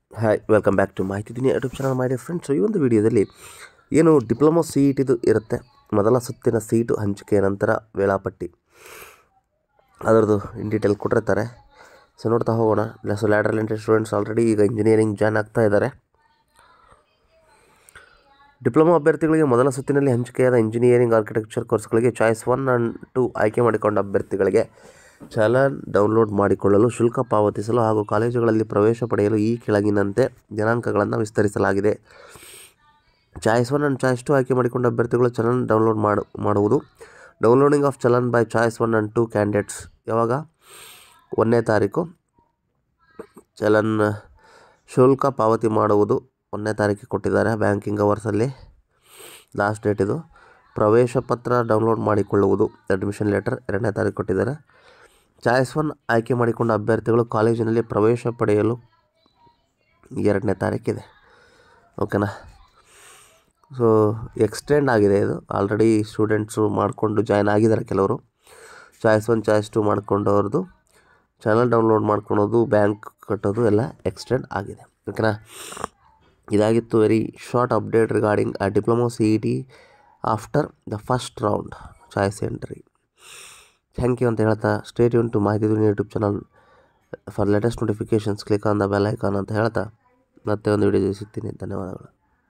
hi welcome back to Mahiti Duniya YouTube channel ಮಾಡಿ friends ಈ ಒಂದು ವಿಡಿಯೋದಲ್ಲಿ ಏನು ಡಿಪ್ಲೊಮೊ ಸಿ ಇ ಟಿದು ಇರುತ್ತೆ ಮೊದಲ ಸುತ್ತಿನ ಸೀಟು ಹಂಚಿಕೆಯ ನಂತರ ವೇಳಾಪಟ್ಟಿ ಅದರದ್ದು ಇನ್ ಡೀಟೇಲ್ ಕೊಟ್ಟಿರ್ತಾರೆ ಸೊ ನೋಡ್ತಾ ಹೋಗೋಣ ಇಲ್ಲ so lateral entry students already ಈಗ ಇಂಜಿನಿಯರಿಂಗ್ ಜಾಯ್ನ್ ಆಗ್ತಾ ಇದ್ದಾರೆ ಡಿಪ್ಲೊಮಾ ಅಭ್ಯರ್ಥಿಗಳಿಗೆ ಮೊದಲ ಸುತ್ತಿನಲ್ಲಿ ಹಂಚಿಕೆಯಾದ ಇಂಜಿನಿಯರಿಂಗ್ ಆರ್ಕಿಟೆಕ್ಚರ್ ಕೋರ್ಸ್ಗಳಿಗೆ ಚಾಯ್ಸ್ ಒನ್ ಆ್ಯಂಡ್ ಟು ಆಯ್ಕೆ ಮಾಡಿಕೊಂಡ ಅಭ್ಯರ್ಥಿಗಳಿಗೆ ಚಲನ್ ಡೌನ್ಲೋಡ್ ಮಾಡಿಕೊಳ್ಳಲು ಶುಲ್ಕ ಪಾವತಿಸಲು ಹಾಗೂ ಕಾಲೇಜುಗಳಲ್ಲಿ ಪ್ರವೇಶ ಪಡೆಯಲು ಈ ಕೆಳಗಿನಂತೆ ದಿನಾಂಕಗಳನ್ನು ವಿಸ್ತರಿಸಲಾಗಿದೆ choice one and choice two ಆಯ್ಕೆ ಮಾಡಿಕೊಂಡ ಅಭ್ಯರ್ಥಿಗಳು ಚಲನ್ ಡೌನ್ಲೋಡ್ ಮಾಡು ಮಾಡುವುದು downloading of challan by choice one and two candidates ಯಾವಾಗ ಒಂದನೇ ತಾರೀಕು ಚಲನ್ ಶುಲ್ಕ ಪಾವತಿ ಮಾಡುವುದು ಒಂದನೇ ತಾರೀಕಿಗೆ ಕೊಟ್ಟಿದ್ದಾರೆ ಬ್ಯಾಂಕಿಂಗ್ ಅವರ್ಸಲ್ಲಿ ಲಾಸ್ಟ್ ಡೇಟ್ ಇದು ಪ್ರವೇಶ ಪತ್ರ ಡೌನ್ಲೋಡ್ ಮಾಡಿಕೊಳ್ಳುವುದು ಅಡ್ಮಿಷನ್ ಲೆಟರ್ ಎರಡನೇ ತಾರೀಕು ಕೊಟ್ಟಿದ್ದಾರೆ ಚಾಯ್ಸ್ ಒನ್ ಆಯ್ಕೆ ಮಾಡಿಕೊಂಡ ಅಭ್ಯರ್ಥಿಗಳು ಕಾಲೇಜಿನಲ್ಲಿ ಪ್ರವೇಶ ಪಡೆಯಲು ಎರಡನೇ ತಾರೀಕಿದೆ ಓಕೆನಾ ಸೊ ಎಕ್ಸ್ಟೆಂಡ್ ಆಗಿದೆ ಇದು ಆಲ್ರೆಡಿ ಸ್ಟೂಡೆಂಟ್ಸು ಮಾಡಿಕೊಂಡು ಜಾಯ್ನ್ ಆಗಿದ್ದಾರೆ ಕೆಲವರು ಚಾಯ್ಸ್ ಒನ್ ಚಾಯ್ಸ್ ಟು ಮಾಡ್ಕೊಂಡವ್ರದ್ದು ಚಾನಲ್ ಡೌನ್ಲೋಡ್ ಮಾಡ್ಕೊಳೋದು ಬ್ಯಾಂಕ್ ಕಟ್ಟೋದು ಎಲ್ಲ ಎಕ್ಸ್ಟೆಂಡ್ ಆಗಿದೆ ಓಕೆನಾ ಇದಾಗಿತ್ತು ವೆರಿ ಶಾರ್ಟ್ ಅಪ್ಡೇಟ್ ರಿಗಾರ್ಡಿಂಗ್ ಆ diploma C E T after the first round choice entry thank you ಅಂತ ಹೇಳ್ತಾ ಸ್ಟೇಟ್ ಯೂನ್ to Mahiti Duniya YouTube channel for latest notifications click on the bell icon ಅಂತ ಹೇಳ್ತಾ ಮತ್ತೆ ಒಂದು ವಿಡಿಯೋ ಸಿಗ್ತೀನಿ ಧನ್ಯವಾದಗಳು